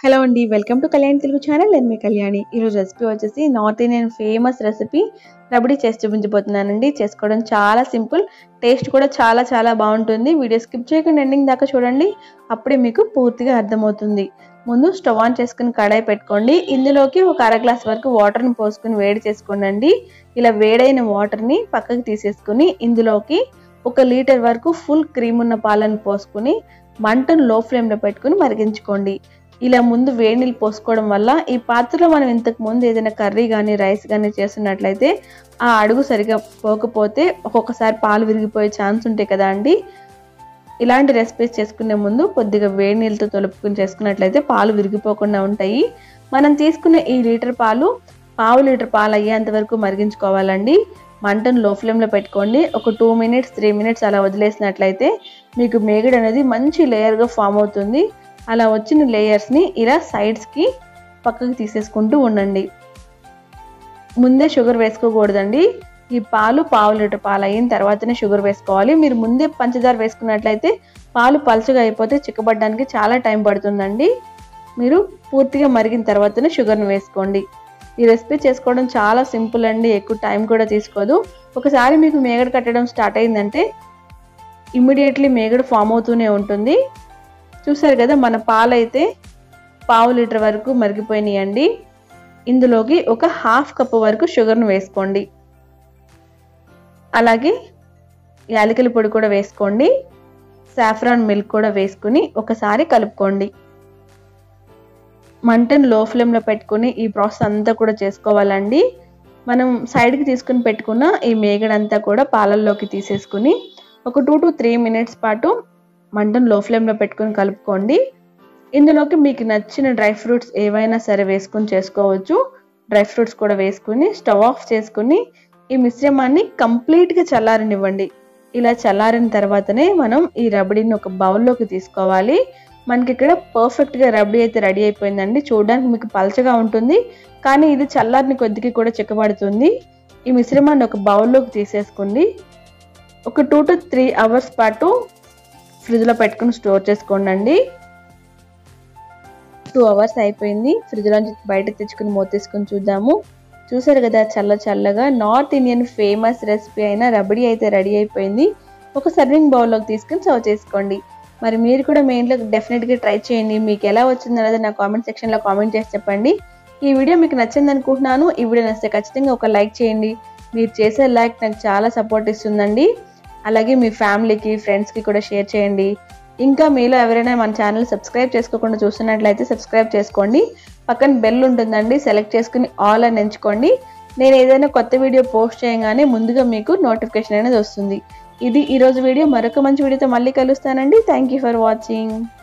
hello అండి welcome to Kalyani Telugu channel నేను మీ కళ్యాణి ఈరోజు రెసిపీ వచ్చేసి north Indian famous recipe rabdi చేసి చూపించబోతున్నానండి చేసుకోవడం చాలా సింపుల్ టేస్ట్ కూడా చాలా చాలా బాగుంటుంది వీడియో స్కిప్ చేయకుండా ఎండింగ్ దాకా చూడండి అప్పుడే మీకు పూర్తిగా అర్థమవుతుంది ముందు స్టవ్ ఆన్ చేసుకుని కడాయి పెట్టుకోండి ఇందులోకి ఒక అర గ్లాస్ వరకు వాటర్ని పోసుకుని వేడి చేసుకోండి ఇలా వేడైన వాటర్ని పక్కకి తీసేసుకుని ఇందులోకి ఒక లీటర్ వరకు ఫుల్ క్రీమ్ ఉన్న పాలను పోసుకుని మంటను లో ఫ్లేమ్లో పెట్టుకుని మరిగించుకోండి ఇలా ముందు వేడి నీళ్ళు పోసుకోవడం వల్ల ఈ పాత్రలో మనం ఇంతకు ముందు ఏదైనా కర్రీ కానీ రైస్ కానీ చేస్తున్నట్లయితే ఆ అడుగు సరిగా పోకపోతే ఒక్కొక్కసారి పాలు విరిగిపోయే ఛాన్స్ ఉంటాయి కదా అండి ఇలాంటి రెసిపీస్ చేసుకునే ముందు కొద్దిగా వేడి నీళ్ళతో తొలుపుకుని చేసుకున్నట్లయితే పాలు విరిగిపోకుండా ఉంటాయి మనం తీసుకునే ఈ లీటర్ పాలు పావు లీటర్ పాలు అయ్యేంత వరకు మరిగించుకోవాలండి మంటను లో ఫ్లేమ్లో పెట్టుకోండి ఒక టూ మినిట్స్ త్రీ మినిట్స్ అలా వదిలేసినట్లయితే మీకు మేగడ అనేది మంచి లేయర్గా ఫామ్ అవుతుంది అలా వచ్చిన లేయర్స్ని ఇలా సైడ్స్కి పక్కకి తీసేసుకుంటూ ఉండండి ముందే షుగర్ వేసుకోకూడదండి ఈ పాలు పావు లీటర్ పాలు అయిన తర్వాతనే షుగర్ వేసుకోవాలి మీరు ముందే పంచదార వేసుకున్నట్లయితే పాలు పలుచగా అయిపోతే చిక్కబడడానికి చాలా టైం పడుతుందండి మీరు పూర్తిగా మరిగిన తర్వాతనే షుగర్ని వేసుకోండి ఈ రెసిపీ చేసుకోవడం చాలా సింపుల్ అండి ఎక్కువ టైం కూడా తీసుకోదు ఒకసారి మీకు మేగడ కట్టడం స్టార్ట్ అయిందంటే ఇమ్మీడియట్లీ మేగడ ఫామ్ అవుతూనే ఉంటుంది చూసారు కదా మన పాలైతే పావు లీటర్ వరకు మరిగిపోయినాయండి ఇందులోకి ఒక హాఫ్ కప్ వరకు షుగర్ను వేసుకోండి అలాగే యాలకుల పొడి కూడా వేసుకోండి సాఫ్రాన్ మిల్క్ కూడా వేసుకుని ఒకసారి కలుపుకోండి మంటను లో ఫ్లేమ్లో పెట్టుకుని ఈ ప్రాసెస్ అంతా కూడా చేసుకోవాలండి మనం సైడ్కి తీసుకుని పెట్టుకున్న ఈ మేగడంతా కూడా పాలల్లోకి తీసేసుకుని ఒక టూ టు త్రీ మినిట్స్ పాటు మంటను లో ఫ్లేమ్లో పెట్టుకుని కలుపుకోండి ఇందులోకి మీకు నచ్చిన డ్రై ఫ్రూట్స్ ఏవైనా సరే వేసుకుని చేసుకోవచ్చు డ్రై ఫ్రూట్స్ కూడా వేసుకుని స్టవ్ ఆఫ్ చేసుకుని ఈ మిశ్రమాన్ని కంప్లీట్గా చల్లారనివ్వండి ఇలా చల్లారిన తర్వాతనే మనం ఈ రబడీని ఒక బౌల్లోకి తీసుకోవాలి మనకి ఇక్కడ పర్ఫెక్ట్గా రబడీ అయితే రెడీ అయిపోయిందండి చూడడానికి మీకు పలచగా ఉంటుంది కానీ ఇది చల్లారిని కొద్దిగా కూడా చిక్కబడుతుంది ఈ మిశ్రమాన్ని ఒక బౌల్లోకి తీసేసుకోండి ఒక టూ టు త్రీ అవర్స్ పాటు ఫ్రిడ్జ్లో పెట్టుకుని స్టోర్ చేసుకోండి టూ అవర్స్ అయిపోయింది ఫ్రిడ్జ్లోంచి బయట తెచ్చుకుని మూతేసుకుని చూద్దాము చూసారు కదా చల్ల చల్లగా నార్త్ ఇండియన్ ఫేమస్ రెసిపీ అయిన రబడీ అయితే రెడీ అయిపోయింది ఒక సర్వింగ్ బౌల్లోకి తీసుకుని సర్వ్ చేసుకోండి మరి మీరు కూడా మీ ఇంట్లో డెఫినెట్గా ట్రై చేయండి మీకు ఎలా వచ్చింది అనేది నా కామెంట్ సెక్షన్లో కామెంట్ చేసి చెప్పండి ఈ వీడియో మీకు నచ్చింది అనుకుంటున్నాను ఈ వీడియో నచ్చితే ఖచ్చితంగా ఒక లైక్ చేయండి మీరు చేసే లైక్ నాకు చాలా సపోర్ట్ ఇస్తుందండి అలాగే మీ ఫ్యామిలీకి ఫ్రెండ్స్కి కూడా షేర్ చేయండి ఇంకా మీలో ఎవరైనా మన ఛానల్ సబ్స్క్రైబ్ చేసుకోకుండా చూస్తున్నట్లయితే సబ్స్క్రైబ్ చేసుకోండి పక్కన బెల్ ఉంటుందండి సెలెక్ట్ చేసుకుని ఆల్ అని ఎంచుకోండి నేను ఏదైనా కొత్త వీడియో పోస్ట్ చేయగానే ముందుగా మీకు నోటిఫికేషన్ అనేది వస్తుంది ఇది ఈరోజు వీడియో మరొక మంచి వీడియోతో మళ్ళీ కలుస్తానండి థ్యాంక్ యూ ఫర్ వాచింగ్